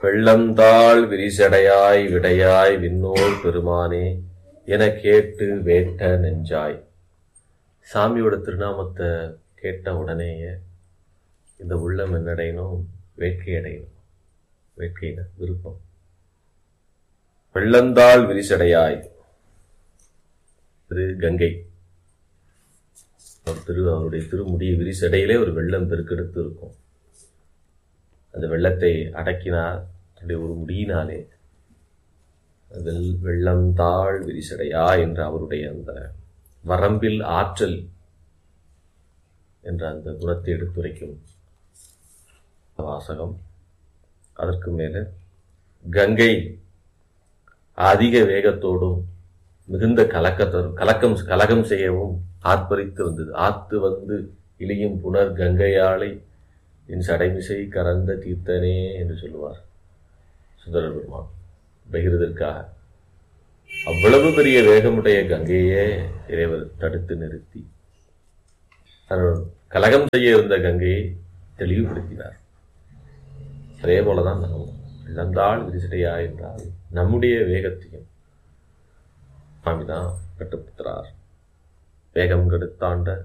வெள்ளந்தாள் விரிசடையாய் விடையாய் விண்ணோர் பெருமானே என கேட்டு வேட்ட நெஞ்சாய் சாமியோட திருநாமத்தை கேட்ட உடனேயே இந்த உள்ளம் என்னடையணும் வேட்கை அடையணும் வேட்கையில விருப்பம் வெள்ளந்தாள் விரிசடையாய் திரு கங்கை அவர் திரு அவருடைய திருமுடி விரிசடையிலே ஒரு வெள்ளம் பெருக்கெடுத்து இருக்கும் அந்த வெள்ளத்தை அடக்கினார் தன்னுடைய ஒரு முடியினாலே வெள் வெள்ளம் தாழ் விரிசடையா என்ற அவருடைய அந்த வரம்பில் ஆற்றல் என்ற அந்த குணத்தை எடுத்துரைக்கும் வாசகம் அதற்கு மேலே கங்கை அதிக வேகத்தோடும் மிகுந்த கலக்கத்தோடும் கலக்கம் கலகம் செய்யவும் ஆர்ப்பரித்து வந்தது ஆத்து வந்து இழியும் புனர் கங்கையாளை என் சடைமிசை கறந்த தீர்த்தனே என்று சொல்லுவார் சுந்தரர் பெருமான் பகிர்வதற்காக அவ்வளவு பெரிய வேகமுடைய கங்கையே இறைவர் தடுத்து நிறுத்தி தன் கலகம் செய்ய இருந்த கங்கையை தெளிவுபடுத்தினார் அதே போலதான் நாம் இழந்தால் விரிசடையா என்றால் நம்முடைய வேகத்தையும் சுவாமிதான் கட்டுப்படுத்துகிறார் வேகம் கெடுத்தாண்ட